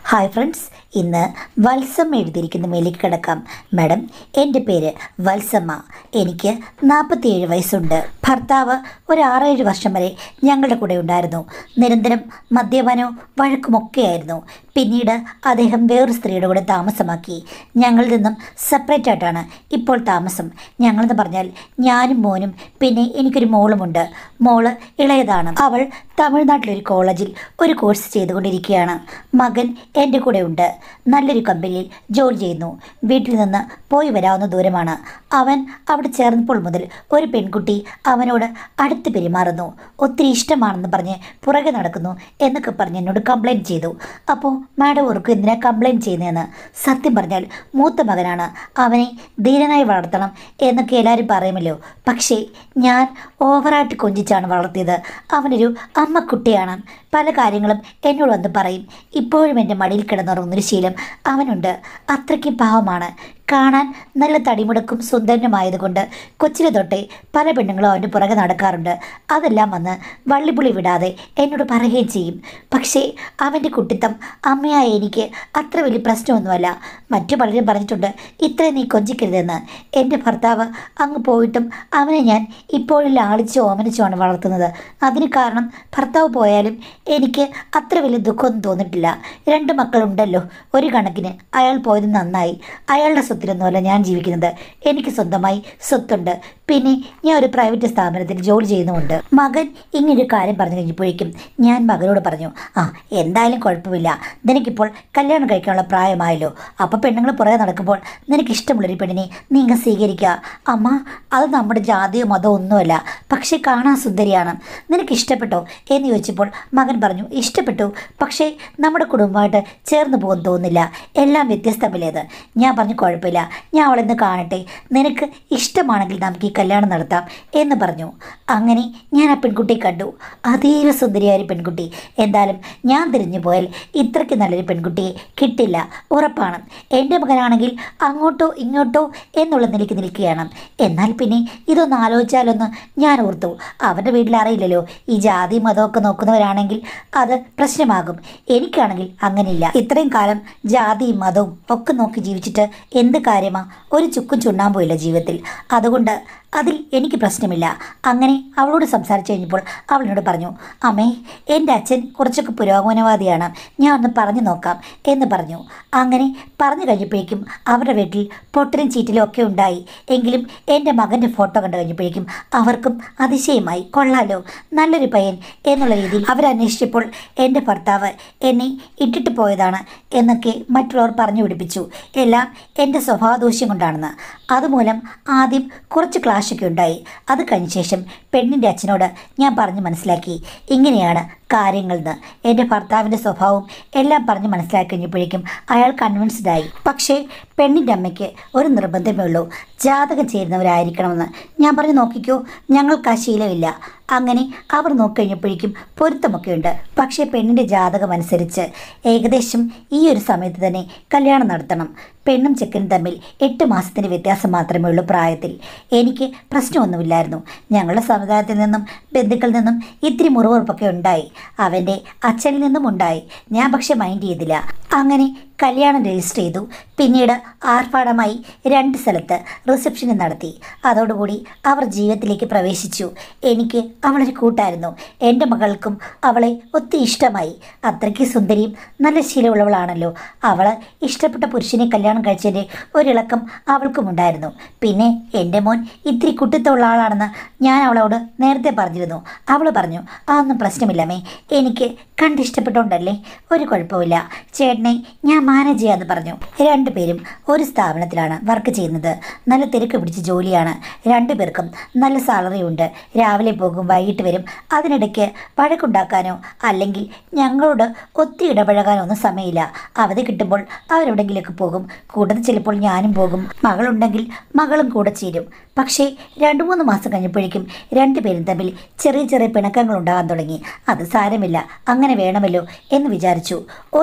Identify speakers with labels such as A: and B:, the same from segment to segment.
A: hi friends ഇന്ന് വത്സം എഴുതിയിരിക്കുന്ന മേലേക്ക് കിടക്കാം മാഡം എൻ്റെ പേര് വത്സമ്മ എനിക്ക് നാൽപ്പത്തിയേഴ് വയസ്സുണ്ട് ഭർത്താവ് ഒരു ആറേഴ് വർഷം വരെ ഞങ്ങളുടെ കൂടെ ഉണ്ടായിരുന്നു നിരന്തരം മദ്യപാനവും വഴക്കുമൊക്കെയായിരുന്നു പിന്നീട് അദ്ദേഹം വേറൊരു സ്ത്രീയുടെ കൂടെ താമസമാക്കി ഞങ്ങളിൽ നിന്നും സെപ്പറേറ്റ് ആയിട്ടാണ് ഇപ്പോൾ താമസം ഞങ്ങളെന്ന് പറഞ്ഞാൽ ഞാനും മോനും പിന്നെ എനിക്കൊരു മോളുമുണ്ട് മോള് ഇളയതാണ് അവൾ തമിഴ്നാട്ടിലൊരു കോളേജിൽ ഒരു കോഴ്സ് ചെയ്തുകൊണ്ടിരിക്കുകയാണ് മകൻ എൻ്റെ കൂടെ ഉണ്ട് നല്ലൊരു കമ്പനിയിൽ ജോലി ചെയ്യുന്നു വീട്ടിൽ നിന്ന് പോയി വരാവുന്ന ദൂരമാണ് അവൻ അവിടെ ചേർന്നപ്പോൾ മുതൽ ഒരു പെൺകുട്ടി അവനോട് അടുത്ത് പെരുമാറുന്നു ഒത്തിരി ഇഷ്ടമാണെന്ന് പറഞ്ഞ് പുറകെ നടക്കുന്നു എന്നൊക്കെ പറഞ്ഞ് എന്നോട് കംപ്ലൈൻറ്റ് ചെയ്തു അപ്പോൾ മാഡം ഓർക്കും എന്തിനാ കംപ്ലൈൻറ്റ് ചെയ്യുന്നതെന്ന് സത്യം പറഞ്ഞാൽ മൂത്ത മകനാണ് അവനെ ധീരനായി വളർത്തണം എന്നൊക്കെ എല്ലാവരും പറയുമല്ലോ പക്ഷേ ഞാൻ ഓവറായിട്ട് കൊഞ്ചിച്ചാണ് വളർത്തിയത് അവനൊരു അമ്മക്കുട്ടിയാണ് പല കാര്യങ്ങളും എന്നോട് വന്ന് പറയും ഇപ്പോഴും എൻ്റെ മടിയിൽ കിടന്നുറങ്ങുന്നൊരു ശീലം അവനുണ്ട് അത്രയ്ക്കും പാവമാണ് കാണാൻ നല്ല തടിമുടക്കും സുന്ദരനുമായതുകൊണ്ട് കൊച്ചിലെ തൊട്ടേ പല പെണ്ണുങ്ങളും അവൻ്റെ പുറകെ നടക്കാറുണ്ട് അതെല്ലാം വന്ന് വള്ളിപ്പുളി വിടാതെ എന്നോട് പറയുകയും ചെയ്യും പക്ഷേ അവൻ്റെ കുട്ടിത്തം അമ്മയായ എനിക്ക് അത്ര വലിയ പ്രശ്നമൊന്നുമല്ല മറ്റു പലരും പറഞ്ഞിട്ടുണ്ട് ഇത്രയും നീ കൊഞ്ചിക്കരുതെന്ന് എൻ്റെ ഭർത്താവ് അങ്ങ് പോയിട്ടും അവനെ ഞാൻ ഇപ്പോഴും ലാളിച്ചോ ഓമനിച്ചോ ആണ് വളർത്തുന്നത് അതിന് കാരണം ഭർത്താവ് പോയാലും എനിക്ക് അത്ര വലിയ ദുഃഖമൊന്നും തോന്നിയിട്ടില്ല രണ്ട് മക്കളുണ്ടല്ലോ ഒരു കണക്കിന് അയാൾ പോയത് നന്നായി അയാളുടെ സ്വത്തിലൊന്നുമല്ല ഞാൻ ജീവിക്കുന്നത് എനിക്ക് സ്വന്തമായി സ്വത്തുണ്ട് പിന്നെ ഞാൻ ഒരു പ്രൈവറ്റ് സ്ഥാപനത്തിൽ ജോലി ചെയ്യുന്നുമുണ്ട് മകൻ ഇങ്ങനൊരു കാര്യം പറഞ്ഞു കഴിഞ്ഞപ്പോഴേക്കും ഞാൻ മകനോട് പറഞ്ഞു ആ എന്തായാലും കുഴപ്പമില്ല നിനക്കിപ്പോൾ കല്യാണം കഴിക്കാനുള്ള പ്രായമായല്ലോ അപ്പോൾ പെണ്ണുങ്ങൾ പുറകെ നടക്കുമ്പോൾ നിനക്ക് ഇഷ്ടമുള്ളൊരു പെണ്ണിനെ നീ ഇങ്ങ് സ്വീകരിക്കുക അമ്മ അത് നമ്മുടെ ജാതിയോ മതമോ ഒന്നുമല്ല പക്ഷേ കാണാൻ സുന്ദരിയാണ് നിനക്ക് ഇഷ്ടപ്പെട്ടോ എന്ന് ചോദിച്ചപ്പോൾ മകൻ പറഞ്ഞു ഇഷ്ടപ്പെട്ടു പക്ഷേ നമ്മുടെ കുടുംബമായിട്ട് ചേർന്ന് പോകുമെന്ന് തോന്നുന്നില്ല എല്ലാം വ്യത്യസ്തമില്ലേത് ഞാൻ പറഞ്ഞു കുഴപ്പമില്ല ഞാൻ അവളെന്ന് കാണട്ടെ നിനക്ക് ഇഷ്ടമാണെങ്കിൽ നമുക്ക് ഈ കല്യാണം നടത്താം എന്ന് പറഞ്ഞു അങ്ങനെ ഞാൻ ആ പെൺകുട്ടിയെ കണ്ടു അതീവ സുന്ദരിയായ ഒരു പെൺകുട്ടി എന്തായാലും ഞാൻ തിരിഞ്ഞു പോയാൽ ഇത്രയ്ക്ക് നല്ലൊരു പെൺകുട്ടിയെ കിട്ടില്ല ഉറപ്പാണ് എൻ്റെ മകനാണെങ്കിൽ അങ്ങോട്ടോ ഇങ്ങോട്ടോ എന്നുള്ള നിലയ്ക്ക് നിൽക്കുകയാണ് എന്നാൽ പിന്നെ ഇതൊന്ന് ആലോചിച്ചാലൊന്ന് ഞാൻ ഓർത്തു അവരുടെ വീട്ടിൽ അറിയില്ലല്ലോ ഈ ജാതി മതമൊക്കെ നോക്കുന്നവരാണെങ്കിൽ അത് പ്രശ്നമാകും എനിക്കാണെങ്കിൽ അങ്ങനെയില്ല ഇത്രയും കാലം ജാതിയും മതവും ഒക്കെ നോക്കി ജീവിച്ചിട്ട് എന്ത് കാര്യമാ ഒരു ചുക്കും ചുണ്ണാമ്പുമില്ല ജീവിതത്തിൽ അതുകൊണ്ട് അതിൽ എനിക്ക് പ്രശ്നമില്ല അങ്ങനെ അവളോട് സംസാരിച്ചു കഴിഞ്ഞപ്പോൾ അവളിനോട് പറഞ്ഞു അമ്മേ എൻ്റെ അച്ഛൻ കുറച്ചൊക്കെ പുരോഗമനവാദിയാണ് ഞാൻ ഒന്ന് പറഞ്ഞു നോക്കാം എന്ന് പറഞ്ഞു അങ്ങനെ പറഞ്ഞു കഴിഞ്ഞപ്പോഴേക്കും അവരുടെ വീട്ടിൽ പൊട്ടലും ചീറ്റലും ഒക്കെ ഉണ്ടായി എങ്കിലും എൻ്റെ മകൻ്റെ ഫോട്ടോ കണ്ടു കഴിഞ്ഞപ്പോഴേക്കും അവർക്കും അതിശയമായി കൊള്ളാലോ നല്ലൊരു പയ്യൻ എന്നുള്ള രീതിയിൽ അവരന്വേഷിച്ചപ്പോൾ എൻ്റെ ഭർത്താവ് എന്നെ ഇട്ടിട്ട് പോയതാണ് എന്നൊക്കെ മറ്റുള്ളവർ പറഞ്ഞു പിടിപ്പിച്ചു എല്ലാം എൻ്റെ സ്വഭാവദോഷ്യം കൊണ്ടാണെന്ന് അതുമൂലം ആദ്യം കുറച്ച് ക്ലാഷൊക്കെ ഉണ്ടായി അത് കഴിഞ്ഞ ശേഷം പെണ്ണിൻ്റെ അച്ഛനോട് ഞാൻ പറഞ്ഞു മനസ്സിലാക്കി ഇങ്ങനെയാണ് കാര്യങ്ങളെന്ന് എൻ്റെ ഭർത്താവിൻ്റെ സ്വഭാവം എല്ലാം പറഞ്ഞ് മനസ്സിലാക്കി കഴിഞ്ഞപ്പോഴേക്കും അയാൾ കൺവിൻസ്ഡ് ആയി പക്ഷേ പെണ്ണിൻ്റെ അമ്മയ്ക്ക് ഒരു നിർബന്ധമേ ഉള്ളൂ ജാതകം ചേരുന്നവരായിരിക്കണമെന്ന് ഞാൻ പറഞ്ഞു നോക്കിക്കോ ഞങ്ങൾക്ക് ആ ശീലമില്ല അങ്ങനെ അവർ നോക്കിക്കഴിഞ്ഞപ്പോഴേക്കും പൊരുത്തമൊക്കെ ഉണ്ട് പക്ഷേ പെണ്ണിൻ്റെ ജാതകം അനുസരിച്ച് ഏകദേശം ഈ ഒരു സമയത്ത് തന്നെ കല്യാണം നടത്തണം പെണ്ണും ചെക്കനും തമ്മിൽ എട്ട് മാസത്തിൻ്റെ വ്യത്യാസം മാത്രമേ ഉള്ളൂ പ്രായത്തിൽ എനിക്ക് പ്രശ്നമൊന്നുമില്ലായിരുന്നു ഞങ്ങളുടെ സമുദായത്തിൽ നിന്നും ബന്ധുക്കളിൽ നിന്നും ഇത്തിരി മുറിവുറപ്പൊക്കെ ഉണ്ടായി അവൻ്റെ അച്ഛനിൽ നിന്നും ഉണ്ടായി ഞാൻ പക്ഷെ മൈൻഡ് ചെയ്തില്ല അങ്ങനെ കല്യാണം രജിസ്റ്റർ ചെയ്തു പിന്നീട് ആർഭാടമായി രണ്ട് സ്ഥലത്ത് റിസപ്ഷന് നടത്തി അതോടുകൂടി അവർ ജീവിതത്തിലേക്ക് പ്രവേശിച്ചു എനിക്ക് അവളൊരു കൂട്ടായിരുന്നു എൻ്റെ മകൾക്കും അവളെ ഒത്തിരി ഇഷ്ടമായി അത്രയ്ക്ക് സുന്ദരിയും നല്ല ശീലമുള്ളവളാണല്ലോ അവൾ ഇഷ്ടപ്പെട്ട പുരുഷനെ കല്യാണം കഴിച്ചതിൻ്റെ ഒരിളക്കം അവൾക്കും ഉണ്ടായിരുന്നു പിന്നെ എൻ്റെ മോൻ ഇത്തിരി കുട്ടിത്തമുള്ള ആളാണെന്ന് ഞാൻ അവളോട് നേരത്തെ പറഞ്ഞിരുന്നു അവൾ പറഞ്ഞു അതൊന്നും പ്രശ്നമില്ലമ്മേ എനിക്ക് കണ്ടിഷ്ടപ്പെട്ടുകൊണ്ടല്ലേ ഒരു കുഴപ്പമില്ല ചേട്ടനെ ഞാൻ മാനേജ് ചെയ്യാമെന്ന് പറഞ്ഞു രണ്ടുപേരും ഒരു സ്ഥാപനത്തിലാണ് വർക്ക് ചെയ്യുന്നത് നല്ല തിരക്ക് പിടിച്ച ജോലിയാണ് രണ്ടുപേർക്കും നല്ല സാലറി ഉണ്ട് രാവിലെ പോകും വൈകിട്ട് വരും അതിനിടയ്ക്ക് വഴക്കുണ്ടാക്കാനോ അല്ലെങ്കിൽ ഞങ്ങളോട് ഒത്തിരി ഇടപഴകാനോ ഒന്നും സമയമില്ല അവധി കിട്ടുമ്പോൾ അവരെവിടെങ്കിലൊക്കെ പോകും കൂട്ടത്തിൽ ചിലപ്പോൾ ഞാനും പോകും മകളുണ്ടെങ്കിൽ മകളും കൂടെ ചേരും പക്ഷേ രണ്ട് മൂന്ന് മാസം കഴിഞ്ഞപ്പോഴേക്കും രണ്ടുപേരും തമ്മിൽ ചെറിയ ചെറിയ പിണക്കങ്ങൾ ഉണ്ടാകാൻ തുടങ്ങി അത് സാരമില്ല അങ്ങനെ വേണമല്ലോ എന്ന് വിചാരിച്ചു ഒരു ദിവസം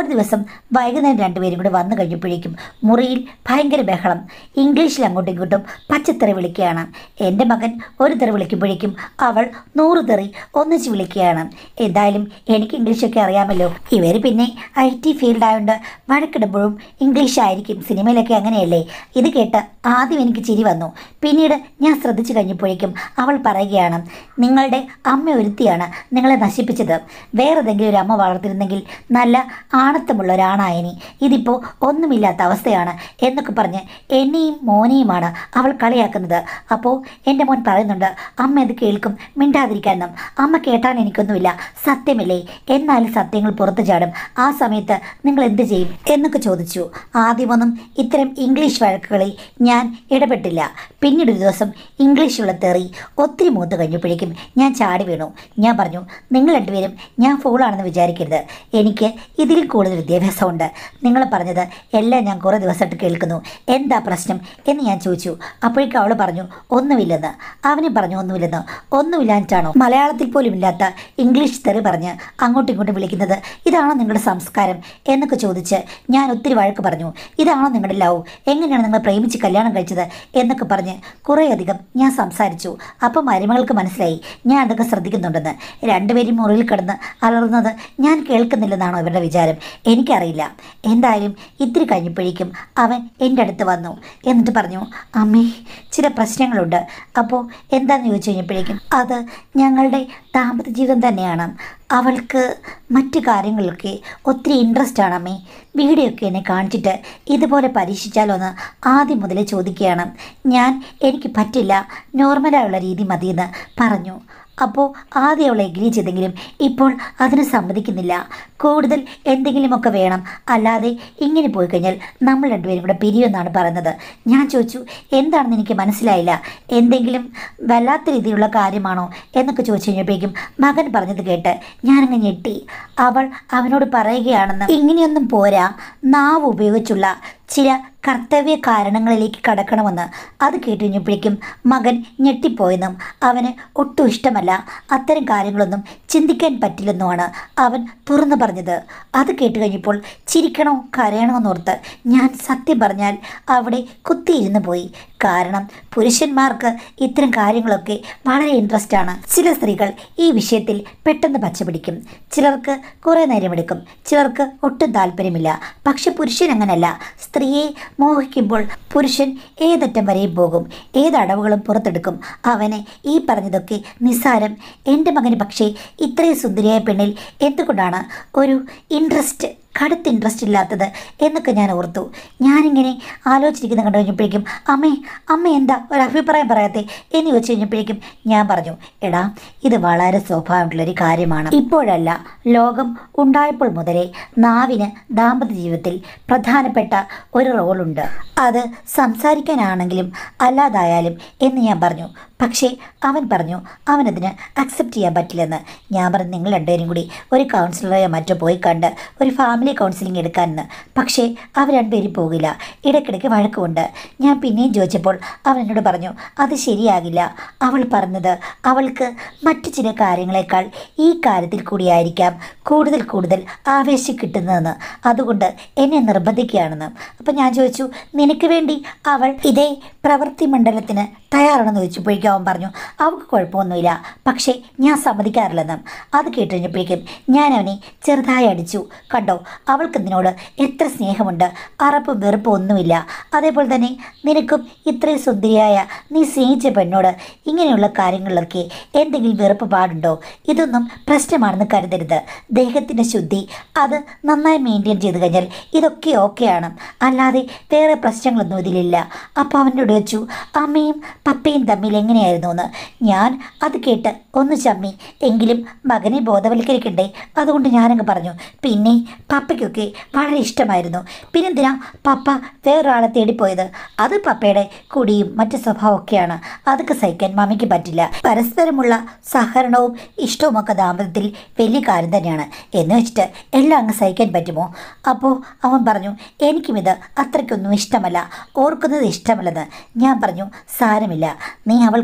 A: വൈകുന്നേരം രണ്ടുപേരും കൂടി വന്നു കഴിഞ്ഞപ്പോഴേക്കും മുറിയിൽ ഭയങ്കര ബഹളം ഇംഗ്ലീഷിൽ അങ്ങോട്ടും ഇങ്ങോട്ടും പച്ചത്തെറി വിളിക്കുകയാണ് എൻ്റെ മകൻ ഒരു തെറി വിളിക്കുമ്പോഴേക്കും അവൾ നൂറ് തെറി ഒന്നിച്ച് വിളിക്കുകയാണ് എന്തായാലും എനിക്ക് ഇംഗ്ലീഷൊക്കെ അറിയാമല്ലോ ഇവർ പിന്നെ ഐ ടി ഫീൽഡ് ആയതുകൊണ്ട് വഴക്കിടുമ്പോഴും ഇംഗ്ലീഷ് ആയിരിക്കും സിനിമയിലൊക്കെ അങ്ങനെയല്ലേ ഇത് കേട്ട് ആദ്യം എനിക്ക് ചിരി വന്നു പിന്നീട് ഞാൻ ശ്രദ്ധിച്ചു കഴിഞ്ഞപ്പോഴേക്കും അവൾ പറയുകയാണ് നിങ്ങളുടെ അമ്മ ഒരുത്തിയാണ് നിങ്ങളെ നശിപ്പിച്ചത് വേറെ ഏതെങ്കിലും ഒരു അമ്മ വളർത്തിരുന്നെങ്കിൽ നല്ല ആണത്തമുള്ള ഒരാണായനി ഇതിപ്പോൾ ഒന്നുമില്ലാത്ത അവസ്ഥയാണ് എന്നൊക്കെ പറഞ്ഞ് എന്നെയും മോനെയുമാണ് അവൾ കളിയാക്കുന്നത് അപ്പോൾ എൻ്റെ മോൻ പറയുന്നുണ്ട് അമ്മ ഇത് കേൾക്കും മിണ്ടാതിരിക്കാനും അമ്മ കേട്ടാൻ എനിക്കൊന്നുമില്ല സത്യമല്ലേ എന്നാലും സത്യങ്ങൾ പുറത്തു ചാടും ആ സമയത്ത് നിങ്ങൾ എന്ത് ചെയ്യും എന്നൊക്കെ ചോദിച്ചു ആദ്യമൊന്നും ഇത്തരം ഇംഗ്ലീഷ് വഴക്കുകളിൽ ഞാൻ ഇടപെട്ടില്ല പിന്നീട് ഒരു ദിവസം ഇംഗ്ലീഷുള്ള തെറി ഒത്തിരി മൂത്ത് കഴിഞ്ഞപ്പോഴേക്കും ഞാൻ ചാടി വീണു ഞാൻ പറഞ്ഞു നിങ്ങൾ രണ്ടുപേരും ഞാൻ ഫൂളാണെന്ന് വിചാരിക്കരുത് എനിക്ക് ഇതിൽ കൂടുതൽ വിദ്യാഭ്യാസമുണ്ട് നിങ്ങൾ പറഞ്ഞത് എല്ലാം ഞാൻ കുറേ ദിവസമായിട്ട് കേൾക്കുന്നു എന്താ പ്രശ്നം എന്ന് ഞാൻ ചോദിച്ചു അപ്പോഴേക്കും അവൾ പറഞ്ഞു ഒന്നുമില്ലെന്ന് അവനെ പറഞ്ഞു ഒന്നുമില്ലെന്ന് ഒന്നുമില്ലാഞ്ഞിട്ടാണോ മലയാളത്തിൽ പോലും ഇല്ലാത്ത ഇംഗ്ലീഷ് തെറി പറഞ്ഞ് അങ്ങോട്ടും ഇങ്ങോട്ടും വിളിക്കുന്നത് ഇതാണോ നിങ്ങളുടെ സംസ്കാരം എന്നൊക്കെ ചോദിച്ച് ഞാൻ ഒത്തിരി വഴക്ക് പറഞ്ഞു ഇതാണോ നിങ്ങളുടെ ലവ് എങ്ങനെയാണ് നിങ്ങൾ പ്രേമിച്ച് കല്യാണം കഴിച്ചത് എന്നൊക്കെ പറഞ്ഞ് കുറേയധികം ഞാൻ സംസാരിച്ചു അപ്പം മരുമകൾക്ക് മനസ്സിലായി ഞാൻ അതൊക്കെ ശ്രദ്ധിക്കുന്നുണ്ടെന്ന് രണ്ടുപേരും മുറിയിൽ കിടന്ന് അലറുന്നത് ഞാൻ കേൾക്കുന്നില്ലെന്നാണോ ഇവരുടെ വിചാരം എനിക്കറിയില്ല എന്തായാലും ഇത്തിരി കഴിഞ്ഞപ്പോഴേക്കും അവൻ എൻ്റെ അടുത്ത് വന്നു എന്നിട്ട് പറഞ്ഞു അമ്മേ ചില പ്രശ്നങ്ങളുണ്ട് അപ്പോൾ എന്താണെന്ന് ചോദിച്ചു കഴിഞ്ഞപ്പോഴേക്കും അത് ഞങ്ങളുടെ ദാമ്പത്യ ജീവിതം തന്നെയാണ് അവൾക്ക് മറ്റു കാര്യങ്ങളിലൊക്കെ ഒത്തിരി ഇൻട്രസ്റ്റ് ആണ് അമ്മേ വീഡിയോ ഒക്കെ എന്നെ കാണിച്ചിട്ട് ഇതുപോലെ പരീക്ഷിച്ചാലോ എന്ന് ആദ്യം മുതലേ ചോദിക്കുകയാണ് ഞാൻ എനിക്ക് പറ്റില്ല നോർമലായുള്ള രീതി മതിയെന്ന് പറഞ്ഞു അപ്പോൾ ആദ്യം അവൾ എഗ്രി ചെയ്തെങ്കിലും ഇപ്പോൾ അതിന് സമ്മതിക്കുന്നില്ല കൂടുതൽ എന്തെങ്കിലുമൊക്കെ വേണം അല്ലാതെ ഇങ്ങനെ പോയി കഴിഞ്ഞാൽ നമ്മൾ രണ്ടുപേരും കൂടെ പിരിയുമെന്നാണ് പറയുന്നത് ഞാൻ ചോദിച്ചു എന്താണെന്ന് എനിക്ക് മനസ്സിലായില്ല എന്തെങ്കിലും വല്ലാത്ത രീതിയിലുള്ള കാര്യമാണോ എന്നൊക്കെ ചോദിച്ചു കഴിഞ്ഞപ്പോഴേക്കും മകൻ പറഞ്ഞത് കേട്ട് ഞാനങ്ങ് ഞെട്ടി അവൾ അവനോട് പറയുകയാണെന്ന് ഇങ്ങനെയൊന്നും പോരാ നാവ് ഉപയോഗിച്ചുള്ള ചില കർത്തവ്യ കാരണങ്ങളിലേക്ക് കടക്കണമെന്ന് അത് കേട്ട് കഴിഞ്ഞപ്പോഴേക്കും മകൻ ഞെട്ടിപ്പോയെന്നും അവന് ഒട്ടും ഇഷ്ടമല്ല അത്തരം കാര്യങ്ങളൊന്നും ചിന്തിക്കാൻ പറ്റില്ലെന്നുമാണ് അവൻ തുറന്നു പറഞ്ഞത് അത് കേട്ട് കഴിഞ്ഞപ്പോൾ ചിരിക്കണോ കരയണോ എന്നോർത്ത് ഞാൻ സത്യം പറഞ്ഞാൽ അവിടെ കുത്തിയിരുന്ന് പോയി കാരണം പുരുഷന്മാർക്ക് ഇത്തരം കാര്യങ്ങളൊക്കെ വളരെ ഇൻട്രസ്റ്റ് ആണ് ചില സ്ത്രീകൾ ഈ വിഷയത്തിൽ പെട്ടെന്ന് പച്ചപിടിക്കും ചിലർക്ക് കുറേ നേരമെടുക്കും ചിലർക്ക് ഒട്ടും താല്പര്യമില്ല പക്ഷെ പുരുഷൻ അങ്ങനല്ല സ്ത്രീയെ മോഹിക്കുമ്പോൾ പുരുഷൻ ഏതറ്റം വരെയും പോകും ഏത് അടവുകളും പുറത്തെടുക്കും അവന് ഈ പറഞ്ഞതൊക്കെ നിസ്സാരം എൻ്റെ മകന് പക്ഷേ ഇത്രയും സുന്ദരിയായ പെണ്ണിൽ എന്തുകൊണ്ടാണ് ഒരു ഇൻട്രസ്റ്റ് കടുത്ത ഇൻട്രസ്റ്റ് ഇല്ലാത്തത് എന്നൊക്കെ ഞാൻ ഓർത്തു ഞാനിങ്ങനെ ആലോചിച്ചിരിക്കുന്ന കണ്ടു കഴിഞ്ഞപ്പോഴേക്കും അമ്മേ അമ്മ എന്താ ഒരു അഭിപ്രായം പറയാത്തെ എന്ന് ചോദിച്ചു കഴിഞ്ഞപ്പോഴേക്കും ഞാൻ പറഞ്ഞു എടാ ഇത് വളരെ സ്വാഭാവികമുള്ളൊരു കാര്യമാണ് ഇപ്പോഴല്ല ലോകം ഉണ്ടായപ്പോൾ മുതലേ നാവിന് ദാമ്പത്യ ജീവിതത്തിൽ പ്രധാനപ്പെട്ട ഒരു റോളുണ്ട് അത് സംസാരിക്കാനാണെങ്കിലും അല്ലാതായാലും എന്ന് ഞാൻ പറഞ്ഞു പക്ഷേ അവൻ പറഞ്ഞു അവനതിന് അക്സെപ്റ്റ് ചെയ്യാൻ പറ്റില്ലെന്ന് ഞാൻ പറഞ്ഞു നിങ്ങൾ രണ്ടുപേരും കൂടി ഒരു കൗൺസിലറെയോ മറ്റോ പോയി കണ്ട് ഒരു ഫാമിലി കൗൺസിലിംഗ് എടുക്കാമെന്ന് പക്ഷേ അവർ രണ്ടുപേരും പോകില്ല ഇടയ്ക്കിടയ്ക്ക് വഴക്കമുണ്ട് ഞാൻ പിന്നെയും ചോദിച്ചപ്പോൾ അവൻ എന്നോട് പറഞ്ഞു അത് ശരിയാകില്ല അവൾ പറഞ്ഞത് അവൾക്ക് മറ്റു ചില കാര്യങ്ങളെക്കാൾ ഈ കാര്യത്തിൽ കൂടിയായിരിക്കാം കൂടുതൽ കൂടുതൽ ആവേശം കിട്ടുന്നതെന്ന് അതുകൊണ്ട് എന്നെ നിർബന്ധിക്കുകയാണെന്ന് അപ്പം ഞാൻ ചോദിച്ചു നിനക്ക് വേണ്ടി അവൾ ഇതേ പ്രവൃത്തി മണ്ഡലത്തിന് തയ്യാറാണെന്ന് ചോദിച്ചപ്പോഴേക്കും അവൻ പറഞ്ഞു അവൾക്ക് കുഴപ്പമൊന്നുമില്ല പക്ഷേ ഞാൻ സമ്മതിക്കാറില്ലെന്നും അത് കേട്ട് കഴിഞ്ഞപ്പോഴേക്കും ഞാൻ അവനെ ചെറുതായി അടിച്ചു കണ്ടോ അവൾക്ക് നിന്നോട് എത്ര സ്നേഹമുണ്ട് അറപ്പും വെറുപ്പും ഒന്നുമില്ല അതേപോലെ തന്നെ നിനക്കും ഇത്രയും സുന്ദരിയായ നീ സ്നേഹിച്ച പെണ്ണോട് ഇങ്ങനെയുള്ള കാര്യങ്ങളിലൊക്കെ എന്തെങ്കിലും വെറുപ്പ് പാടുണ്ടോ ഇതൊന്നും പ്രശ്നമാണെന്ന് കരുതരുത് ദേഹത്തിൻ്റെ ശുദ്ധി അത് നന്നായി മെയിൻറ്റെയിൻ ചെയ്ത് കഴിഞ്ഞാൽ ഇതൊക്കെ ഓക്കെയാണ് അല്ലാതെ വേറെ പ്രശ്നങ്ങളൊന്നും ഇതിലില്ല അപ്പോൾ അവനോട് വെച്ചു അമ്മയും പപ്പയും തമ്മിൽ എങ്ങനെയായിരുന്നു എന്ന് ഞാൻ അത് കേട്ട് ഒന്ന് ചമ്മി എങ്കിലും മകനെ ബോധവൽക്കരിക്കണ്ടേ അതുകൊണ്ട് ഞാനങ്ങ് പറഞ്ഞു പിന്നെ പപ്പയ്ക്കൊക്കെ വളരെ ഇഷ്ടമായിരുന്നു പിന്നെന്തിനാ പപ്പ വേറൊരാളെ തേടിപ്പോയത് അത് പപ്പയുടെ കുടിയും മറ്റു സ്വഭാവമൊക്കെയാണ് അതൊക്കെ സഹിക്കാൻ മമ്മിക്ക് പറ്റില്ല പരസ്പരമുള്ള സഹകരണവും ഇഷ്ടവും ഒക്കെ ദാമ്പത്യത്തിൽ വലിയ കാര്യം തന്നെയാണ് എന്ന് വെച്ചിട്ട് എല്ലാം അങ്ങ് സഹിക്കാൻ പറ്റുമോ അപ്പോൾ അവൻ പറഞ്ഞു എനിക്കും ഇത് അത്രയ്ക്കൊന്നും ഇഷ്ടമല്ല ഓർക്കുന്നത് ഇഷ്ടമല്ലെന്ന് ഞാൻ പറഞ്ഞു സാരമില്ല നീ അവൾ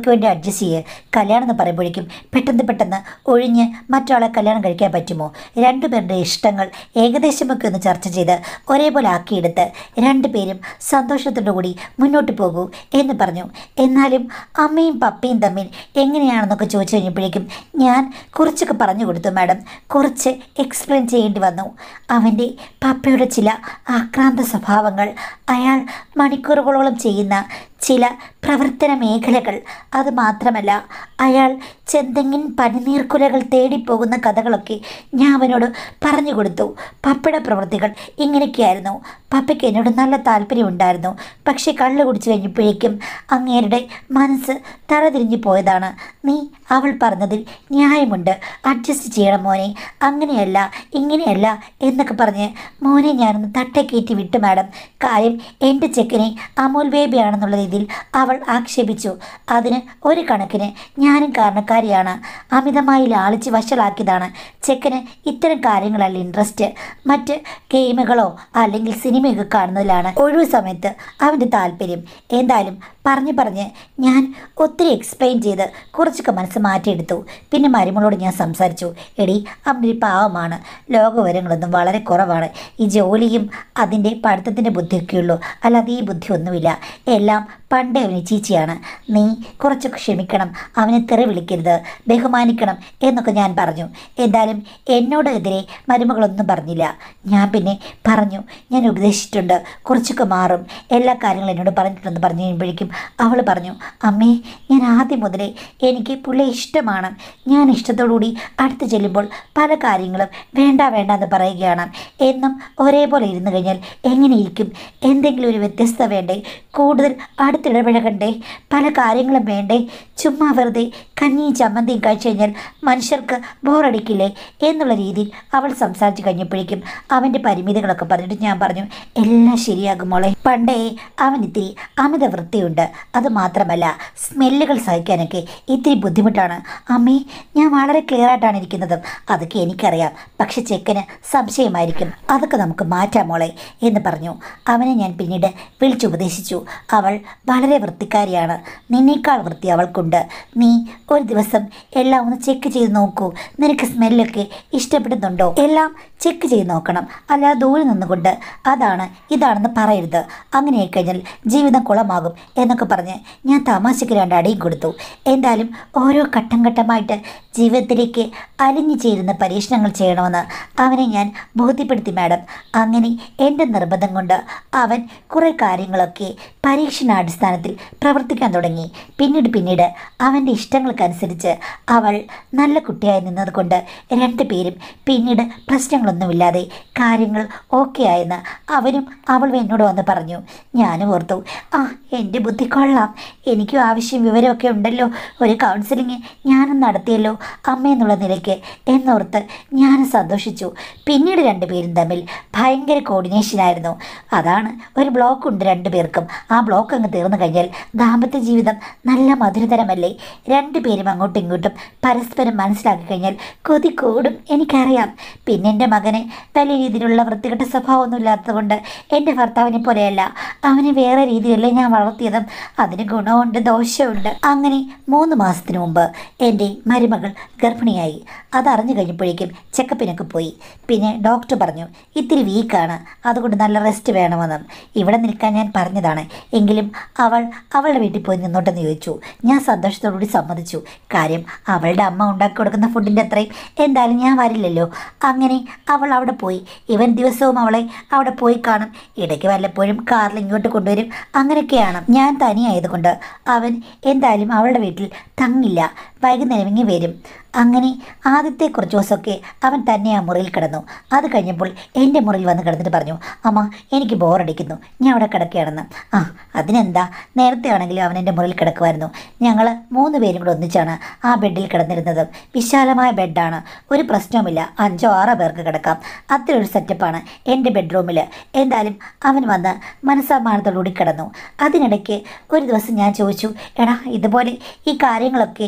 A: അവൾക്ക് വേണ്ടി അഡ്ജസ്റ്റ് ചെയ്യ് കല്യാണം എന്ന് പറയുമ്പോഴേക്കും പെട്ടെന്ന് പെട്ടെന്ന് ഒഴിഞ്ഞ് മറ്റൊരാളെ കല്യാണം കഴിക്കാൻ പറ്റുമോ രണ്ടുപേരുടെ ഇഷ്ടങ്ങൾ ഏകദേശമൊക്കെ ഒന്ന് ചർച്ച ചെയ്ത് ഒരേപോലെ ആക്കിയെടുത്ത് രണ്ടുപേരും സന്തോഷത്തോടു കൂടി മുന്നോട്ട് പോകൂ എന്ന് പറഞ്ഞു എന്നാലും അമ്മയും പപ്പയും തമ്മിൽ എങ്ങനെയാണെന്നൊക്കെ ചോദിച്ചു കഴിഞ്ഞപ്പോഴേക്കും ഞാൻ കുറച്ചൊക്കെ പറഞ്ഞു കൊടുത്തു മാഡം കുറച്ച് എക്സ്പ്ലെയിൻ ചെയ്യേണ്ടി വന്നു അവൻ്റെ പപ്പയുടെ ചില ആക്രാന്ത സ്വഭാവങ്ങൾ അയാൾ മണിക്കൂറുകളോളം ചെയ്യുന്ന ചില പ്രവർത്തന മേഖലകൾ അത് മാത്രമല്ല അയാൾ ചെന്തെങ്ങിൻ പനിനീർക്കുലകൾ തേടിപ്പോകുന്ന കഥകളൊക്കെ ഞാൻ അവനോട് പറഞ്ഞു കൊടുത്തു പപ്പയുടെ പ്രവൃത്തികൾ ഇങ്ങനെയൊക്കെയായിരുന്നു പപ്പയ്ക്ക് എന്നോട് നല്ല താല്പര്യമുണ്ടായിരുന്നു പക്ഷേ കള്ള് കുടിച്ചു കഴിഞ്ഞപ്പോഴേക്കും അങ്ങേരുടെ മനസ്സ് തറതിരിഞ്ഞു പോയതാണ് നീ അവൾ പറഞ്ഞതിൽ ന്യായമുണ്ട് അഡ്ജസ്റ്റ് ചെയ്യണം മോനെ അങ്ങനെയല്ല ഇങ്ങനെയല്ല എന്നൊക്കെ പറഞ്ഞ് മോനെ ഞാനൊന്ന് തട്ടേ കയറ്റി വിട്ടു മാഡം കാര്യം എൻ്റെ ചെക്കനെ അമൂൽ ബേബിയാണെന്നുള്ള രീതിയിൽ അവൾ ആക്ഷേപിച്ചു അതിന് ഒരു കണക്കിന് ഞാനും കാരണക്കാരിയാണ് അമിതമായി ലാളിച്ച് വഷളാക്കിയതാണ് ചെക്കന് ഇത്തരം കാര്യങ്ങളല്ല ഇൻട്രസ്റ്റ് മറ്റ് ഗെയിമുകളോ അല്ലെങ്കിൽ സിനിമയൊക്കെ കാണുന്നതിലാണ് ഒഴിവ് സമയത്ത് അവൻ്റെ താല്പര്യം എന്തായാലും പറഞ്ഞു പറഞ്ഞ് ഞാൻ ഒത്തിരി എക്സ്പ്ലെയിൻ ചെയ്ത് കുറച്ചൊക്കെ മനസ്സ് മാറ്റിയെടുത്തു പിന്നെ മരുമകളോട് ഞാൻ സംസാരിച്ചു എടി അവനൊരു പാവമാണ് ലോകവിവരങ്ങളൊന്നും വളരെ കുറവാണ് ഈ ജോലിയും അതിൻ്റെ പഠിത്തത്തിൻ്റെ ബുദ്ധിയൊക്കെയുള്ളൂ അല്ലാതെ ഈ ബുദ്ധി ഒന്നുമില്ല എല്ലാം പണ്ടേ അവന് ചീച്ചിയാണ് നീ കുറച്ചൊക്കെ ക്ഷമിക്കണം അവനെ തെറി വിളിക്കരുത് ബഹുമാനിക്കണം എന്നൊക്കെ ഞാൻ പറഞ്ഞു എന്തായാലും എന്നോടെതിരെ മരുമകളൊന്നും പറഞ്ഞില്ല ഞാൻ പിന്നെ പറഞ്ഞു ഞാൻ ഉപദേശിച്ചിട്ടുണ്ട് കുറച്ചൊക്കെ മാറും എല്ലാ കാര്യങ്ങളും എന്നോട് പറഞ്ഞിട്ടുണ്ടെന്ന് പറഞ്ഞു കഴിയുമ്പോഴേക്കും അവൾ പറഞ്ഞു അമ്മേ ഞാൻ ആദ്യം മുതലേ എനിക്ക് പുള്ളിയെ ഇഷ്ടമാണ് ഞാൻ ഇഷ്ടത്തോടുകൂടി അടുത്ത് ചെല്ലുമ്പോൾ പല കാര്യങ്ങളും വേണ്ട വേണ്ട എന്ന് പറയുകയാണ് എന്നും ഒരേപോലെ ഇരുന്ന് കഴിഞ്ഞാൽ എങ്ങനെയിരിക്കും എന്തെങ്കിലും ഒരു വ്യത്യസ്തത വേണ്ടേ കൂടുതൽ അടുത്തിടപഴകണ്ടേ പല കാര്യങ്ങളും വേണ്ടേ ചുമ്മാ വെറുതെ കഞ്ഞിയും ചമ്മന്തിയും കഴിച്ചു കഴിഞ്ഞാൽ മനുഷ്യർക്ക് ബോറടിക്കില്ലേ എന്നുള്ള രീതിയിൽ അവൾ സംസാരിച്ച് കഴിഞ്ഞപ്പോഴേക്കും അവൻ്റെ പരിമിതികളൊക്കെ പറഞ്ഞിട്ട് ഞാൻ പറഞ്ഞു എല്ലാം ശരിയാകും മോളെ പണ്ടേ അവൻ ഇത്തിരി അമിത വൃത്തിയുണ്ട് അത് മാത്രമല്ല സ്മെല്ലുകൾ സഹിക്കാനൊക്കെ ഇത്തിരി ബുദ്ധിമുട്ടാണ് അമ്മേ ഞാൻ വളരെ ക്ലിയർ ആയിട്ടാണ് ഇരിക്കുന്നത് അതൊക്കെ എനിക്കറിയാം പക്ഷെ ചെക്കന് സംശയമായിരിക്കും അതൊക്കെ നമുക്ക് മാറ്റാം മോളെ എന്ന് പറഞ്ഞു അവനെ ഞാൻ പിന്നീട് വിളിച്ചുപദേശിച്ചു അവൾ വളരെ വൃത്തിക്കാരിയാണ് നിന്നേക്കാൾ വൃത്തി അവൾക്കുണ്ട് നീ ഒരു ദിവസം എല്ലാം ഒന്ന് ചെക്ക് ചെയ്ത് നോക്കൂ നിനക്ക് സ്മെല്ലൊക്കെ ഇഷ്ടപ്പെടുന്നുണ്ടോ എല്ലാം ചെക്ക് ചെയ്ത് നോക്കണം അല്ലാതെ ദൂരെ നിന്നുകൊണ്ട് അതാണ് ഇതാണെന്ന് പറയരുത് അങ്ങനെ കഴിഞ്ഞാൽ ജീവിതം കുളമാകും എന്നൊക്കെ പറഞ്ഞ് ഞാൻ തമാശയ്ക്ക് രണ്ട് അടിയും കൊടുത്തു എന്തായാലും ഓരോ ഘട്ടം ഘട്ടമായിട്ട് ജീവിതത്തിലേക്ക് അലിഞ്ഞു ചേരുന്ന പരീക്ഷണങ്ങൾ ചെയ്യണമെന്ന് അവനെ ഞാൻ ബോധ്യപ്പെടുത്തി മാഡം അങ്ങനെ എൻ്റെ നിർബന്ധം കൊണ്ട് അവൻ കുറേ കാര്യങ്ങളൊക്കെ പരീക്ഷണാടിസ്ഥാനത്തിൽ പ്രവർത്തിക്കാൻ തുടങ്ങി പിന്നീട് പിന്നീട് അവൻ്റെ ഇഷ്ടങ്ങൾക്കനുസരിച്ച് അവൾ നല്ല കുട്ടിയായി നിന്നതുകൊണ്ട് രണ്ടുപേരും പിന്നീട് പ്രശ്നങ്ങളൊന്നുമില്ലാതെ കാര്യങ്ങൾ ഓക്കെ ആയെന്ന് അവനും അവളും എന്നോട് വന്ന് പറഞ്ഞു ഞാനും ഓർത്തു ആ എൻ്റെ ബുദ്ധി കൊള്ളാം എനിക്കും ആവശ്യം വിവരമൊക്കെ ഉണ്ടല്ലോ ഒരു കൗൺസിലിംഗ് ഞാനും നടത്തിയല്ലോ അമ്മ എന്നുള്ള നിലയ്ക്ക് എന്നോർത്ത് ഞാൻ സന്തോഷിച്ചു പിന്നീട് രണ്ടുപേരും തമ്മിൽ ഭയങ്കര കോർഡിനേഷനായിരുന്നു അതാണ് ഒരു ബ്ലോക്ക് ഉണ്ട് രണ്ടുപേർക്കും ആ ബ്ലോക്ക് അങ്ങ് തീർന്നു കഴിഞ്ഞാൽ ദാമ്പത്യ ജീവിതം നല്ല മധുരതരമല്ലേ രണ്ടുപേരും അങ്ങോട്ടും ഇങ്ങോട്ടും പരസ്പരം മനസ്സിലാക്കി കഴിഞ്ഞാൽ കൊതി കൂടും എനിക്കറിയാം പിന്നെ എൻ്റെ മകന് വലിയ രീതിയിലുള്ള വൃത്തികെട്ട സ്വഭാവമൊന്നും ഇല്ലാത്തതുകൊണ്ട് എൻ്റെ ഭർത്താവിനെ പോലെയല്ല അവനെ വേറെ രീതിയിലല്ലേ ഞാൻ വളർത്തിയതും അതിന് ഗുണമുണ്ട് ദോഷമുണ്ട് അങ്ങനെ മൂന്ന് മാസത്തിന് മുമ്പ് എൻ്റെ മരുമകൾ ഗർഭിണിയായി അതറിഞ്ഞു കഴിഞ്ഞപ്പോഴേക്കും ചെക്കപ്പിനൊക്കെ പോയി പിന്നെ ഡോക്ടർ പറഞ്ഞു ഇത്തിരി വീക്കാണ് അതുകൊണ്ട് നല്ല റെസ്റ്റ് വേണമെന്നും ഇവിടെ നിൽക്കാൻ ഞാൻ പറഞ്ഞതാണ് എങ്കിലും അവൾ അവളുടെ വീട്ടിൽ പോയി നിന്നോട്ടെന്ന് ചോദിച്ചു ഞാൻ സന്തോഷത്തോടുകൂടി സമ്മതിച്ചു കാര്യം അവളുടെ അമ്മ ഉണ്ടാക്കി കൊടുക്കുന്ന ഫുഡിൻ്റെ അത്രയും എന്തായാലും ഞാൻ വരില്ലല്ലോ അങ്ങനെ അവൾ അവിടെ പോയി ഇവൻ ദിവസവും അവളെ അവിടെ പോയി കാണും ഇടയ്ക്ക് വല്ലപ്പോഴും കാറിൽ ഇങ്ങോട്ട് കൊണ്ടുവരും അങ്ങനെയൊക്കെയാണ് ഞാൻ തനിയായതുകൊണ്ട് അവൻ എന്തായാലും അവളുടെ വീട്ടിൽ തങ്ങില്ല വൈകുന്നേരം ഇങ്ങ് വരും അങ്ങനെ ആദ്യത്തെ കുറച്ച് ദിവസമൊക്കെ അവൻ തന്നെ ആ മുറിയിൽ കിടന്നു അത് കഴിഞ്ഞപ്പോൾ എൻ്റെ മുറിയിൽ വന്ന് കിടന്നിട്ട് പറഞ്ഞു അമ്മ എനിക്ക് ബോറടിക്കുന്നു ഞാൻ അവിടെ കിടക്കുകയാണെന്ന് ആ അതിനെന്താ നേരത്തെ ആണെങ്കിലും അവൻ എൻ്റെ മുറിയിൽ കിടക്കുമായിരുന്നു ഞങ്ങൾ മൂന്ന് പേരും കൂടെ ഒന്നിച്ചാണ് ആ ബെഡിൽ കിടന്നിരുന്നത് വിശാലമായ ബെഡാണ് ഒരു പ്രശ്നവുമില്ല അഞ്ചോ ആറോ പേർക്ക് കിടക്കാം അത്ര ഒരു സെറ്റപ്പാണ് എൻ്റെ ബെഡ്റൂമിൽ എന്തായാലും അവൻ വന്ന് മനസ്സമാനത്തോടുകൂടി കിടന്നു അതിനിടയ്ക്ക് ഒരു ദിവസം ഞാൻ ചോദിച്ചു എടാ ഇതുപോലെ ഈ കാര്യങ്ങളൊക്കെ നിനക്ക്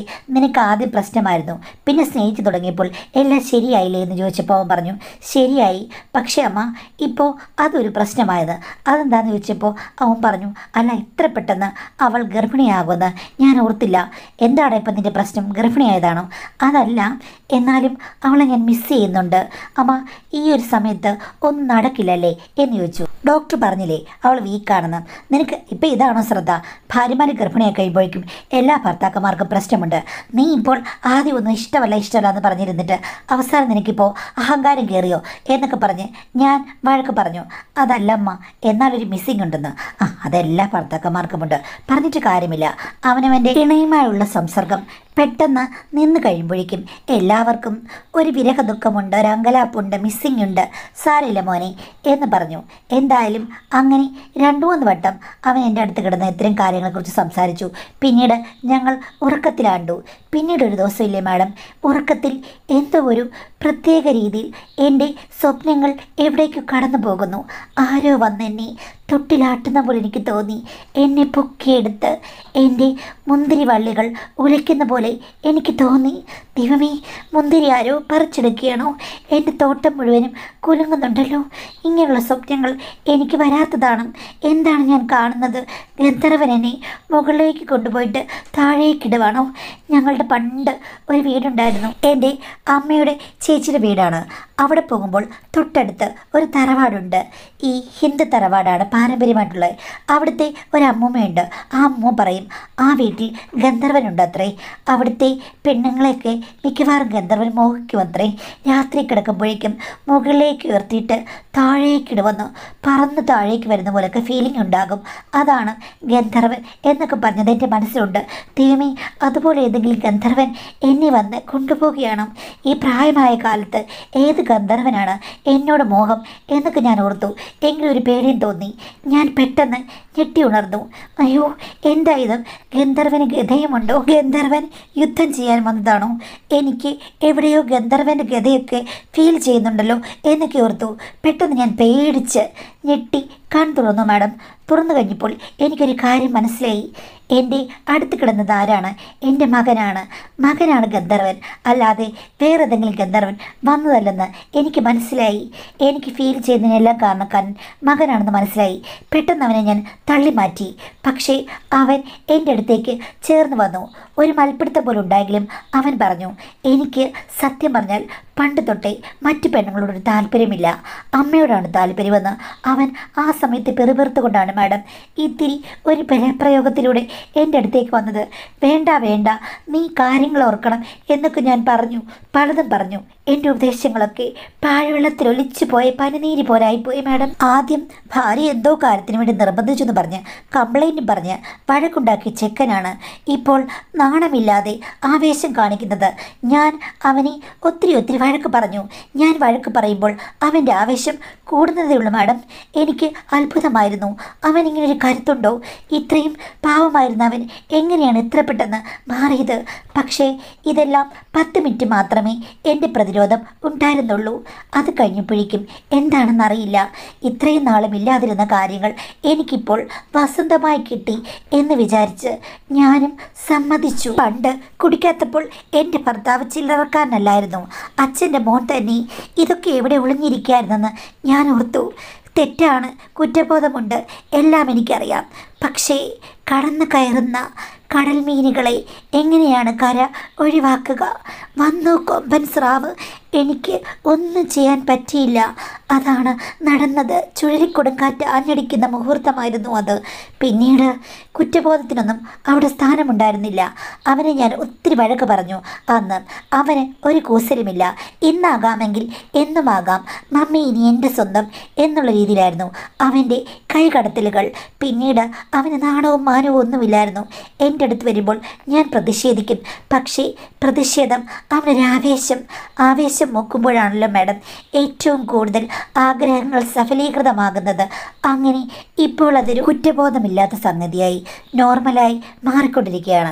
A: നിനക്ക് ആദ്യം പ്രശ്നമായിരുന്നു പിന്നെ സ്നേഹിച്ചു തുടങ്ങിയപ്പോൾ എല്ലാം ശരിയായില്ലേ എന്ന് ചോദിച്ചപ്പോൾ അവൻ പറഞ്ഞു ശരിയായി പക്ഷേ അമ്മ ഇപ്പോൾ അതൊരു പ്രശ്നമായത് അതെന്താന്ന് ചോദിച്ചപ്പോൾ അവൻ പറഞ്ഞു അല്ല ഇത്ര പെട്ടെന്ന് അവൾ ഗർഭിണിയാകുമെന്ന് ഞാൻ ഓർത്തില്ല എന്താണ് ഇപ്പം നിൻ്റെ പ്രശ്നം ഗർഭിണിയായതാണോ അതല്ല എന്നാലും അവളെ ഞാൻ മിസ് ചെയ്യുന്നുണ്ട് അമ്മ ഈ ഒരു സമയത്ത് ഒന്നും നടക്കില്ലല്ലേ എന്ന് ചോദിച്ചു ഡോക്ടർ പറഞ്ഞില്ലേ അവൾ വീക്കാണെന്ന് നിനക്ക് ഇപ്പം ഇതാണോ ശ്രദ്ധ ഭാര്യമാർ ഗർഭിണിയായി കഴിയുമ്പോഴേക്കും എല്ലാ ഭർത്താക്കന്മാർക്കും പ്രശ്നമുണ്ട് നീ ഇപ്പോൾ ആദ്യം ഒന്നും ഇഷ്ടമല്ല ഇഷ്ടമല്ല എന്ന് പറഞ്ഞിരുന്നിട്ട് അവസാനം നിനക്കിപ്പോൾ അഹങ്കാരം കയറിയോ എന്നൊക്കെ പറഞ്ഞ് ഞാൻ വഴക്ക് പറഞ്ഞു അതല്ല അമ്മ എന്നാലൊരു മിസ്സിംഗ് ഉണ്ടെന്ന് ആ അതെല്ലാ ഭർത്താക്കന്മാർക്കുമുണ്ട് പറഞ്ഞിട്ട് കാര്യമില്ല അവനവൻ്റെ ഇണയുമായുള്ള സംസർഗം പെട്ടെന്ന് നിന്ന് കഴിയുമ്പോഴേക്കും എല്ലാവർക്കും ഒരു വിരഹ ദുഃഖമുണ്ട് ഒരു അങ്കലാപ്പുണ്ട് മിസ്സിംഗ് ഉണ്ട് സാരില്ല മോനെ എന്ന് പറഞ്ഞു എന്തായാലും അങ്ങനെ രണ്ടു മൂന്ന് വട്ടം അവൻ എൻ്റെ അടുത്ത് കിടന്ന് ഇത്തരം കാര്യങ്ങളെക്കുറിച്ച് സംസാരിച്ചു പിന്നീട് ഞങ്ങൾ ഉറക്കത്തിലാണ്ടു പിന്നീട് ഒരു ദിവസമില്ലേ മാഡം ഉറക്കത്തിൽ എന്തോ ഒരു പ്രത്യേക രീതിയിൽ എൻ്റെ സ്വപ്നങ്ങൾ എവിടേക്കോ കടന്നു പോകുന്നു ആരോ വന്നെന്നെ തൊട്ടിലാട്ടുന്ന പോലെ എനിക്ക് തോന്നി എന്നെ പൊക്കിയെടുത്ത് എൻ്റെ മുന്തിരി വള്ളികൾ ഉലയ്ക്കുന്ന പോലെ എനിക്ക് തോന്നി ദൈവമേ മുന്തിരി ആരോ പറിച്ചെടുക്കുകയാണോ എൻ്റെ തോട്ടം മുഴുവനും കുലുങ്ങുന്നുണ്ടല്ലോ ഇങ്ങനെയുള്ള സ്വപ്നങ്ങൾ എനിക്ക് വരാത്തതാണ് എന്താണ് ഞാൻ കാണുന്നത് ഗന്ധർവൻ എന്നെ മുകളിലേക്ക് കൊണ്ടുപോയിട്ട് താഴേക്കിടുവാണോ ഞങ്ങളുടെ പണ്ട് ഒരു വീടുണ്ടായിരുന്നു എൻ്റെ അമ്മയുടെ ചേച്ചിയുടെ വീടാണ് അവിടെ പോകുമ്പോൾ തൊട്ടടുത്ത് ഒരു തറവാടുണ്ട് ഈ ഹിന്ദു തറവാടാണ് പാരമ്പര്യമായിട്ടുള്ളത് അവിടുത്തെ ഒരു അമ്മൂമ്മയുണ്ട് ആ അമ്മ പറയും ആ വീട്ടിൽ ഗന്ധർവനുണ്ട് അത്രേ അവിടുത്തെ പെണ്ണുങ്ങളെയൊക്കെ മിക്കവാറും ഗന്ധർവൻ മോഹിക്കുമത്രേ രാത്രി കിടക്കുമ്പോഴേക്കും മുകളിലേക്ക് ഉയർത്തിയിട്ട് താഴേക്കിടുവന്ന് പറന്ന് താഴേക്ക് വരുന്ന പോലൊക്കെ ഫീലിംഗ് ഉണ്ടാകും അതാണ് ഗന്ധർവൻ എന്നൊക്കെ പറഞ്ഞത് എൻ്റെ മനസ്സിലുണ്ട് ദൈവമേ അതുപോലെ ഏതെങ്കിലും ഗന്ധർവൻ എന്നെ വന്ന് കൊണ്ടുപോവുകയാണ് ഈ പ്രായമായ കാലത്ത് ഏത് ഗന്ധർവനാണ് എന്നോട് മോഹം എന്നൊക്കെ ഞാൻ ഓർത്തു എങ്കിലും ഒരു പേടിയും തോന്നി ഞാൻ പെട്ടെന്ന് ഞെട്ടി ഉണർന്നു അയ്യോ എന്താ ഇത് ഗന്ധർവന് ഗതയുമുണ്ടോ ഗന്ധർവൻ യുദ്ധം ചെയ്യാൻ വന്നതാണോ എനിക്ക് എവിടെയോ ഗന്ധർവൻ്റെ ഗതയൊക്കെ ഫീൽ ചെയ്യുന്നുണ്ടല്ലോ എന്നൊക്കെ ഓർത്തു പെട്ടെന്ന് ഞാൻ പേടിച്ച് ഞെട്ടി കൺ തുറന്നു മാഡം തുറന്നു കഴിഞ്ഞപ്പോൾ എനിക്കൊരു കാര്യം മനസ്സിലായി എൻ്റെ അടുത്ത് കിടന്നത് ആരാണ് എൻ്റെ മകനാണ് മകനാണ് ഗന്ധർവൻ അല്ലാതെ വേറെ ഏതെങ്കിലും ഗന്ധർവൻ വന്നതല്ലെന്ന് എനിക്ക് മനസ്സിലായി എനിക്ക് ഫീൽ ചെയ്യുന്നതിനെല്ലാം കാരണക്കാരൻ മകനാണെന്ന് മനസ്സിലായി പെട്ടെന്ന് അവനെ ഞാൻ തള്ളി മാറ്റി പക്ഷേ അവൻ എൻ്റെ അടുത്തേക്ക് ചേർന്ന് വന്നു ഒരു മൽപ്പിടുത്തം പോലും ഉണ്ടായെങ്കിലും അവൻ പറഞ്ഞു എനിക്ക് സത്യം പറഞ്ഞാൽ പണ്ട് തൊട്ടേ മറ്റു പെണ്ണുങ്ങളോടൊരു താല്പര്യമില്ല അമ്മയോടാണ് താല്പര്യമെന്ന് അവൻ ആ സമയത്ത് പെറുപെറുത്തുകൊണ്ടാണ് മാഡം ഇത്തിരി ഒരു ബലപ്രയോഗത്തിലൂടെ എൻ്റെ അടുത്തേക്ക് വന്നത് വേണ്ട വേണ്ട നീ കാര്യങ്ങൾ ഓർക്കണം എന്നൊക്കെ ഞാൻ പറഞ്ഞു പലതും പറഞ്ഞു എൻ്റെ ഉപദേശങ്ങളൊക്കെ പാഴ്വെള്ളത്തിൽ ഒലിച്ചു പോയ പനിനീര് പോലായിപ്പോയി മാഡം ആദ്യം ഭാര്യ എന്തോ കാര്യത്തിന് വേണ്ടി നിർബന്ധിച്ചു എന്ന് പറഞ്ഞ് കംപ്ലൈൻറ്റും പറഞ്ഞ് വഴക്കുണ്ടാക്കിയ ചെക്കനാണ് ഇപ്പോൾ നാണമില്ലാതെ ആവേശം കാണിക്കുന്നത് ഞാൻ അവനെ ഒത്തിരി ഒത്തിരി വഴക്ക് പറഞ്ഞു ഞാൻ വഴക്ക് പറയുമ്പോൾ അവൻ്റെ ആവേശം കൂടുന്നതേ ഉള്ളൂ മാഡം എനിക്ക് അത്ഭുതമായിരുന്നു അവൻ ഇങ്ങനെ ഒരു കരുത്തുണ്ടോ ഇത്രയും പാവമായിരുന്ന അവൻ എങ്ങനെയാണ് ഇത്ര പെട്ടെന്ന് മാറിയത് പക്ഷേ ഇതെല്ലാം പത്ത് മിനിറ്റ് മാത്രമേ എൻ്റെ പ്രതിരോധം ഉണ്ടായിരുന്നുള്ളൂ അത് കഴിഞ്ഞപ്പോഴേക്കും എന്താണെന്നറിയില്ല ഇത്രയും നാളും ഇല്ലാതിരുന്ന കാര്യങ്ങൾ എനിക്കിപ്പോൾ വസന്തമായി കിട്ടി എന്ന് വിചാരിച്ച് ഞാനും സമ്മതിച്ചു പണ്ട് കുടിക്കാത്തപ്പോൾ എൻ്റെ ഭർത്താവ് ചില്ലറക്കാരനല്ലായിരുന്നു അച്ഛൻ്റെ മോൻ തന്നെ ഇതൊക്കെ എവിടെ ഒളിഞ്ഞിരിക്കുകയായിരുന്നെന്ന് ഞാൻ ഓർത്തു തെറ്റാണ് കുറ്റബോധമുണ്ട് എല്ലാം എനിക്കറിയാം പക്ഷേ കടന്നു കയറുന്ന കടൽ മീനുകളെ എങ്ങനെയാണ് കര ഒഴിവാക്കുക വന്നു കൊമ്പൻ സ്രാവ് എനിക്ക് ഒന്നും ചെയ്യാൻ പറ്റിയില്ല അതാണ് നടന്നത് ചുഴലിക്കൊടുങ്കാറ്റ് ആഞ്ഞടിക്കുന്ന മുഹൂർത്തമായിരുന്നു അത് പിന്നീട് കുറ്റബോധത്തിനൊന്നും അവിടെ സ്ഥാനമുണ്ടായിരുന്നില്ല അവനെ ഞാൻ ഒത്തിരി വഴക്ക് പറഞ്ഞു അന്ന് അവന് ഒരു കൂസലുമില്ല ഇന്നാകാമെങ്കിൽ എന്നുമാകാം മമ്മി ഇനി എൻ്റെ സ്വന്തം എന്നുള്ള രീതിയിലായിരുന്നു അവൻ്റെ കൈകടത്തലുകൾ പിന്നീട് അവന് നാണവും മാനവും ഒന്നുമില്ലായിരുന്നു എൻ്റെ അടുത്ത് വരുമ്പോൾ ഞാൻ പ്രതിഷേധിക്കും പക്ഷേ പ്രതിഷേധം അവനൊരു ആവേശം ആവേശം നോക്കുമ്പോഴാണല്ലോ മാഡം ഏറ്റവും കൂടുതൽ ആഗ്രഹങ്ങൾ സഫലീകൃതമാകുന്നത് അങ്ങനെ ഇപ്പോൾ അതൊരു കുറ്റബോധമില്ലാത്ത സംഗതിയായി നോർമലായി മാറിക്കൊണ്ടിരിക്കുകയാണ്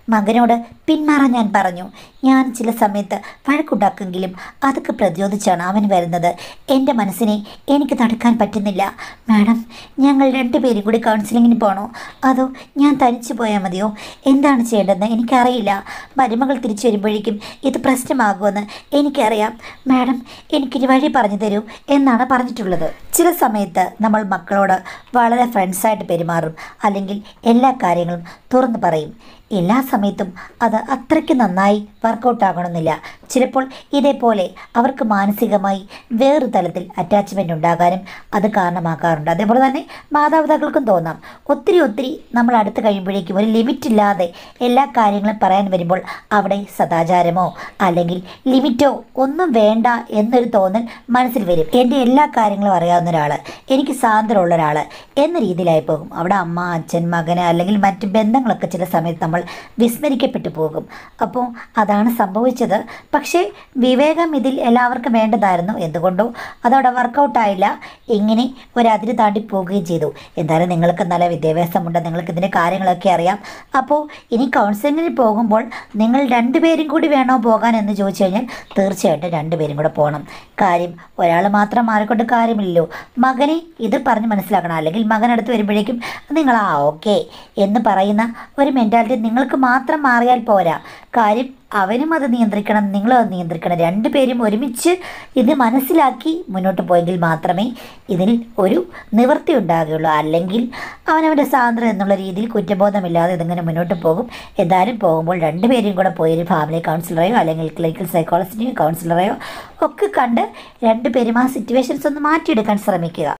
A: മകനോട് പിന്മാറാൻ ഞാൻ പറഞ്ഞു ഞാൻ ചില സമയത്ത് വഴക്കുണ്ടാക്കെങ്കിലും അതൊക്കെ പ്രതിരോധിച്ചാണ് അവൻ വരുന്നത് എൻ്റെ മനസ്സിനെ എനിക്ക് തടുക്കാൻ പറ്റുന്നില്ല മാഡം ഞങ്ങൾ രണ്ടുപേരും കൂടി കൗൺസിലിങ്ങിന് പോകണോ അതോ ഞാൻ തനിച്ചു പോയാൽ മതിയോ എന്താണ് ചെയ്യേണ്ടതെന്ന് എനിക്കറിയില്ല മരുമകൾ തിരിച്ചു വരുമ്പോഴേക്കും ഇത് പ്രശ്നമാകുമെന്ന് എനിക്കറിയാം മാഡം എനിക്കൊരു വഴി പറഞ്ഞു തരൂ എന്നാണ് പറഞ്ഞിട്ടുള്ളത് ചില സമയത്ത് നമ്മൾ മക്കളോട് വളരെ ഫ്രണ്ട്സായിട്ട് പെരുമാറും അല്ലെങ്കിൽ എല്ലാ കാര്യങ്ങളും തുറന്നു പറയും എല്ലാ സമയത്തും അത് അത്രയ്ക്ക് നന്നായി വർക്കൗട്ട് ആകണമെന്നില്ല ചിലപ്പോൾ ഇതേപോലെ അവർക്ക് മാനസികമായി വേറൊരു തലത്തിൽ അറ്റാച്ച്മെൻ്റ് ഉണ്ടാകാനും അത് കാരണമാക്കാറുണ്ട് അതേപോലെ തന്നെ മാതാപിതാക്കൾക്കും തോന്നാം ഒത്തിരി ഒത്തിരി നമ്മൾ അടുത്ത് കഴിയുമ്പോഴേക്കും ഒരു ലിമിറ്റ് ഇല്ലാതെ എല്ലാ കാര്യങ്ങളും പറയാൻ വരുമ്പോൾ അവിടെ സദാചാരമോ അല്ലെങ്കിൽ ലിമിറ്റോ ഒന്നും വേണ്ട എന്നൊരു തോന്നൽ മനസ്സിൽ വരും എൻ്റെ എല്ലാ കാര്യങ്ങളും അറിയാവുന്ന ഒരാൾ എനിക്ക് സ്വാതന്ത്ര്യമുള്ള ഒരാൾ എന്ന രീതിയിലായി പോകും അവിടെ അമ്മ അച്ഛൻ മകന് അല്ലെങ്കിൽ മറ്റ് ബന്ധങ്ങളൊക്കെ ചില സമയത്ത് നമ്മൾ വിസ്മരിക്കപ്പെട്ടു പോകും അപ്പോൾ അതാണ് സംഭവിച്ചത് പക്ഷേ വിവേകം ഇതിൽ എല്ലാവർക്കും വേണ്ടതായിരുന്നു എന്തുകൊണ്ടോ അതവിടെ വർക്കൗട്ട് ആയില്ല ഇങ്ങനെ ഒരു അതിര് താണ്ടി പോവുകയും ചെയ്തു എന്തായാലും നിങ്ങൾക്ക് നല്ല വിദ്യാഭ്യാസമുണ്ട് നിങ്ങൾക്ക് ഇതിൻ്റെ കാര്യങ്ങളൊക്കെ അറിയാം അപ്പോൾ ഇനി കൗൺസിലിങ്ങിന് പോകുമ്പോൾ നിങ്ങൾ രണ്ടുപേരും കൂടി വേണോ പോകാൻ എന്ന് ചോദിച്ചു കഴിഞ്ഞാൽ തീർച്ചയായിട്ടും രണ്ടുപേരും കൂടെ പോകണം കാര്യം ഒരാൾ മാത്രം മാറിക്കൊണ്ട് കാര്യമില്ലല്ലോ മകനെ ഇത് പറഞ്ഞ് മനസ്സിലാക്കണം അല്ലെങ്കിൽ മകനടുത്ത് വരുമ്പോഴേക്കും നിങ്ങൾ ആ ഓക്കെ എന്ന് പറയുന്ന ഒരു മെൻറ്റാലിറ്റി നിങ്ങൾക്ക് മാത്രം മാറിയാൽ പോരാ കാര്യം അവനും അത് നിയന്ത്രിക്കണം നിങ്ങളും അത് നിയന്ത്രിക്കണം രണ്ടുപേരും ഒരുമിച്ച് ഇത് മനസ്സിലാക്കി മുന്നോട്ട് പോയെങ്കിൽ മാത്രമേ ഇതിൽ ഒരു നിവൃത്തി ഉണ്ടാകുകയുള്ളൂ അല്ലെങ്കിൽ അവനവൻ്റെ സ്വാതന്ത്ര്യം എന്നുള്ള രീതിയിൽ കുറ്റബോധമില്ലാതെ ഇതിങ്ങനെ മുന്നോട്ട് പോകും എന്തായാലും പോകുമ്പോൾ രണ്ടുപേരും കൂടെ പോയി ഒരു ഫാമിലി കൗൺസിലറെയോ അല്ലെങ്കിൽ ക്ലിനിക്കൽ സൈക്കോളജിസ്റ്റിനെയോ കൗൺസിലറെയോ ഒക്കെ കണ്ട് രണ്ടുപേരും ആ സിറ്റുവേഷൻസ് ഒന്ന് മാറ്റിയെടുക്കാൻ ശ്രമിക്കുക